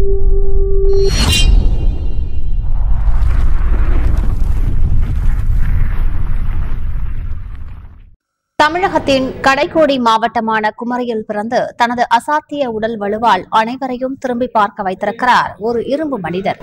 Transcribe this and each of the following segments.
தமிழகத்தின் கடைக்கோடி மாவட்டமான குமரியில் பிறந்து தனது அசாத்திய உடல் வலுவால் அனைவரையும் திரும்பி பார்க்க வைத்திருக்கிறார் ஒரு இரும்பு மனிதர்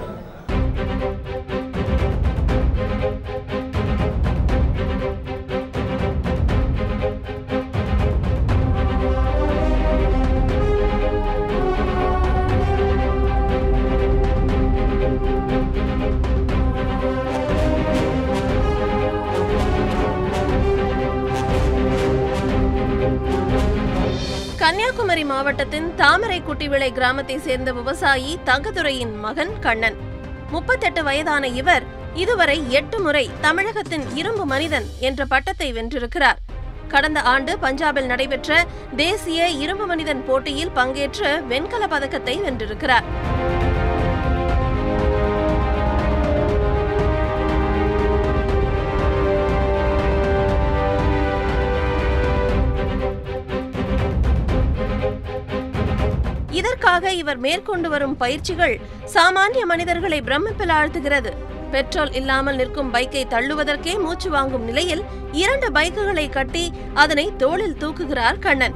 கன்னியாகுமரி மாவட்டத்தின் தாமரை குட்டிவிளை கிராமத்தை சேர்ந்த விவசாயி தங்கதுரையின் மகன் கண்ணன் முப்பத்தெட்டு வயதான இவர் இதுவரை எட்டு முறை தமிழகத்தின் இரும்பு மனிதன் என்ற பட்டத்தை வென்றிருக்கிறார் கடந்த ஆண்டு பஞ்சாபில் நடைபெற்ற தேசிய இரும்பு மனிதன் போட்டியில் பங்கேற்று வெண்கல பதக்கத்தை வென்றிருக்கிறார் இதற்காக இவர் மேற்கொண்டு வரும் பயிற்சிகள் சாமானிய மனிதர்களை பிரமிப்பில் ஆழ்த்துகிறது பெட்ரோல் இல்லாமல் நிற்கும் பைக்கை தள்ளுவதற்கே மூச்சு வாங்கும் நிலையில் இரண்டு பைக்குகளை கட்டி அதனை தோளில் தூக்குகிறார் கண்ணன்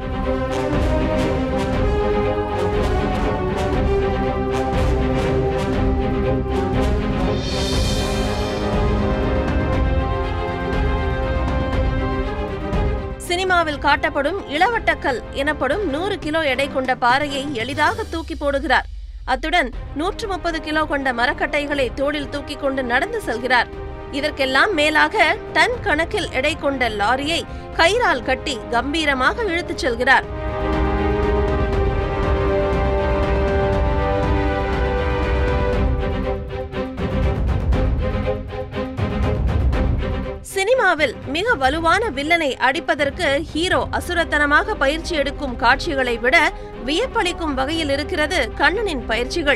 சினிமாவில் காட்டப்படும் இளவட்டக்கல் எனப்படும் நூறு கிலோ எடை கொண்ட பாறையை எளிதாக தூக்கி போடுகிறார் அத்துடன் நூற்று முப்பது கிலோ கொண்ட மரக்கட்டைகளை தோளில் தூக்கி கொண்டு நடந்து செல்கிறார் இதற்கெல்லாம் மேலாக டன் கணக்கில் எடை கொண்ட லாரியை கயிறால் கட்டி கம்பீரமாக இழுத்துச் செல்கிறார் சினிமாவில் மிக வலுவான வில்லனை அடிப்பதற்கு ஹீரோ அசுரத்தனமாக பயிற்சி எடுக்கும் காட்சிகளை விட வியப்பளிக்கும் வகையில் இருக்கிறது கண்ணனின் பயிற்சிகள்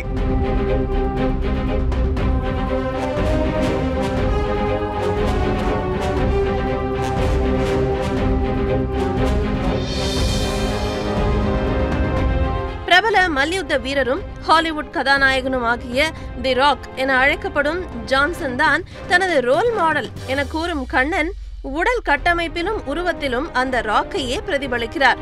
பிரபல மல்யுத்த வீரரும் ஹாலிவுட் கதாநாயகனும் ஆகிய தி ராக் என அழைக்கப்படும் ஜான்சன் தான் தனது ரோல் மாடல் என கூறும் கண்ணன் உடல் கட்டமைப்பிலும் உருவத்திலும் அந்த ராக்கையே பிரதிபலிக்கிறார்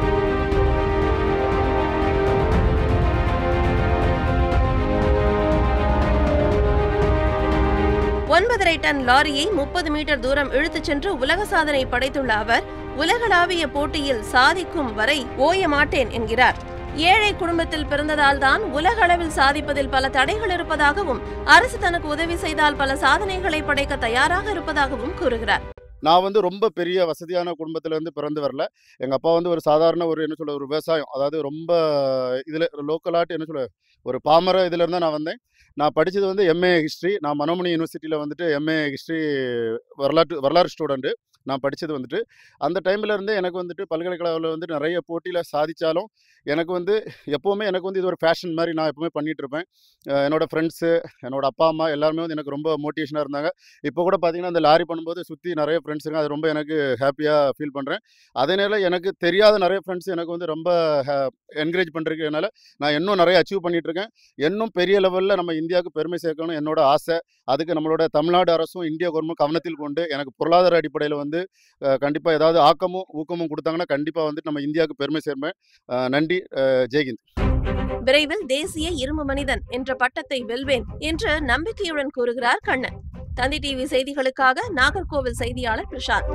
ஒன்பதரை டன் லாரியை முப்பது மீட்டர் தூரம் இழுத்துச் சென்று உலக சாதனை படைத்துள்ள அவர் உலகளாவிய போட்டியில் சாதிக்கும் வரை ஓய மாட்டேன் என்கிறார் ஏழை குடும்பத்தில் பிறந்ததால் தான் உலக அளவில் சாதிப்பதில் பல தடைகள் இருப்பதாகவும் அரசு தனக்கு உதவி செய்தால் பல சாதனைகளை படைக்க தயாராக இருப்பதாகவும் கூறுகிறார் நான் வந்து ரொம்ப பெரிய வசதியான குடும்பத்துல இருந்து பிறந்து வரல எங்க அப்பா வந்து ஒரு சாதாரண ஒரு என்ன சொல்ல ஒரு விவசாயம் அதாவது ரொம்ப இதுல லோக்கலாட்டு என்ன சொல்ல ஒரு பாமர இதுல இருந்தா நான் வந்தேன் நான் படிச்சது வந்து எம்ஏ ஹிஸ்ட்ரி நான் மனோமணி யூனிவர்சிட்டியில வந்துட்டு எம்ஏ ஹிஸ்ட்ரி வரலாற்று வரலாறு ஸ்டூடெண்ட் நான் படிச்சது வந்துட்டு அந்த டைம்ல இருந்தே எனக்கு வந்துட்டு பல்கலைக்கழகத்தில் வந்து நிறைய போட்டியில சாதிச்சாலும் எனக்கு வந்து எப்போவுமே எனக்கு வந்து இது ஒரு ஃபேஷன் மாதிரி நான் எப்பவுமே பண்ணிட்டு இருப்பேன் அஹ் என்னோட ஃப்ரெண்ட்ஸு என்னோட அப்பா அம்மா எல்லாருமே வந்து எனக்கு ரொம்ப மோட்டிவேஷனாக இருந்தாங்க இப்போ கூட பார்த்தீங்கன்னா அந்த லாரி பண்ணும்போது சுற்றி நிறைய ஃப்ரெண்ட்ஸ் இருக்காங்க அது ரொம்ப எனக்கு ஹாப்பியாக ஃபீல் பண்ணுறேன் அதே நேரம் எனக்கு தெரியாத நிறைய ஃப்ரெண்ட்ஸ் எனக்கு வந்து ரொம்ப என்கரேஜ் பண்ணுறதுனால நான் இன்னும் நிறைய அச்சீவ் பண்ணிட்டு இருக்கேன் இன்னும் பெரிய லெவலில் நம்ம இந்தியாவுக்கு பெருமை சேர்க்கணும் என்னோட ஆசை அதுக்கு நம்மளோட தமிழ்நாடு அரசும் இந்திய கவர்மெண்ட் கவனத்தில் கொண்டு எனக்கு பொருளாதார அடிப்படையில் வந்து கண்டிப்பாக ஏதாவது ஆக்கமும் ஊக்கமும் கொடுத்தாங்கன்னா கண்டிப்பாக வந்துட்டு நம்ம இந்தியாவுக்கு பெருமை சேர்ப்பேன் அஹ் நன்றி அஹ் ஜெய்ஹிந்த் விரைவில் தேசிய இரும்பு மனிதன் என்ற பட்டத்தை வெல்வேன் என்று நம்பிக்கையுடன் கூறுகிறார் கண்ணன் தந்தி டிவி செய்திகளுக்காக நாகர்கோவில் செய்தியாளர் பிரசாந்த்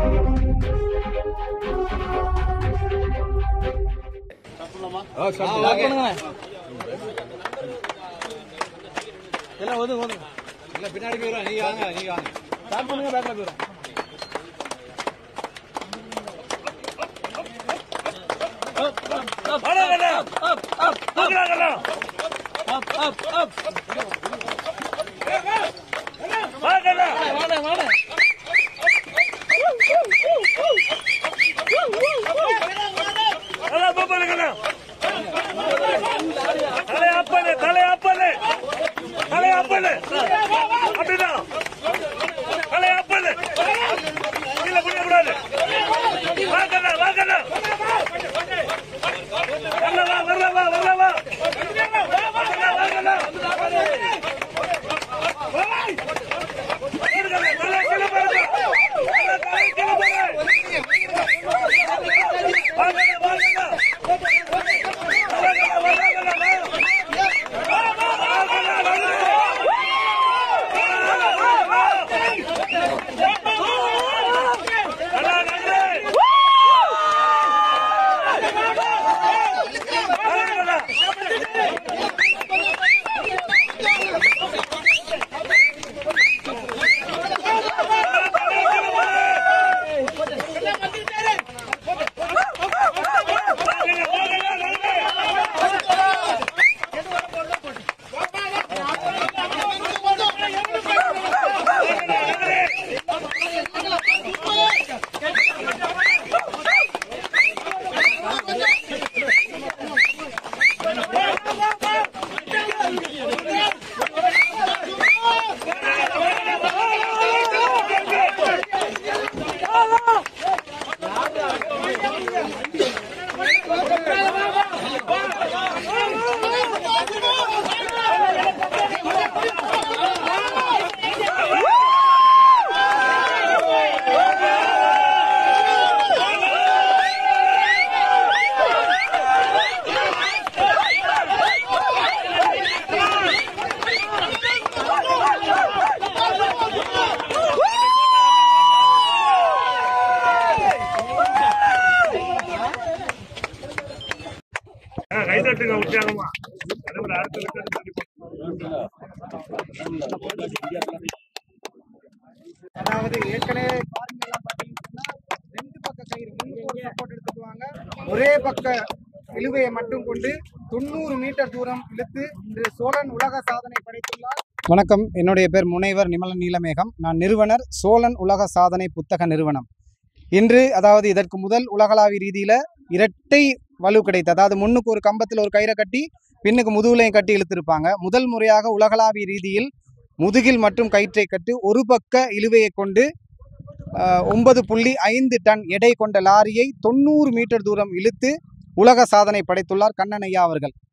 எல்லாம் ஒதுங்க ஒதுங்க இல்ல பின்னாடி போயிடும் நீங்க வாங்க நீங்க வாங்க ஸ்டார்ட் பண்ணுங்க பேக்ல போயிடும் தலை அப்பனு தலை அப்பனு தலை அப்பனு அப்படிதான் தலை அப்பனு கீழே குடிக்க கூடாது வாங்கண்ணா வாங்கண்ணா வரல வா வரல வா வரல வா அடுத்த விட்டு அதாவது ஏற்கனவே பாருங்க எல்லாம் பார்த்தீங்கன்னா ரெண்டு பக்க கயிறு முன்னுக்கு ஒரு சப்போர்ட் எடுத்துக்குவாங்க ஒரே பக்க இழுவையை மட்டும் கொண்டு தொண்ணூறு மீட்டர் தூரம் இழுத்து இன்று சோழன் உலக சாதனை படைத்துள்ளார் வணக்கம் என்னுடைய பேர் முனைவர் நிமலன் நீலமேகம் நான் நிறுவனர் சோழன் உலக சாதனை புத்தக நிறுவனம் இன்று அதாவது இதற்கு முதல் உலகளாவிய ரீதியில் இரட்டை வலு கிடைத்து அதாவது முன்னுக்கு ஒரு கம்பத்தில் ஒரு கயிறை கட்டி பின்னுக்கு முதுகுலையும் கட்டி இழுத்திருப்பாங்க முதல் முறையாக உலகளாவிய ரீதியில் முதுகில் மற்றும் கயிற்றை கட்டி ஒரு பக்க இழுவையை கொண்டு ஆஹ், ஒன்பது புள்ளி ஐந்து டன் எடை கொண்ட லாரியை தொண்ணூறு மீட்டர் தூரம் இழுத்து உலக சாதனை படைத்துள்ளார் கண்ணன் ஐயா அவர்கள்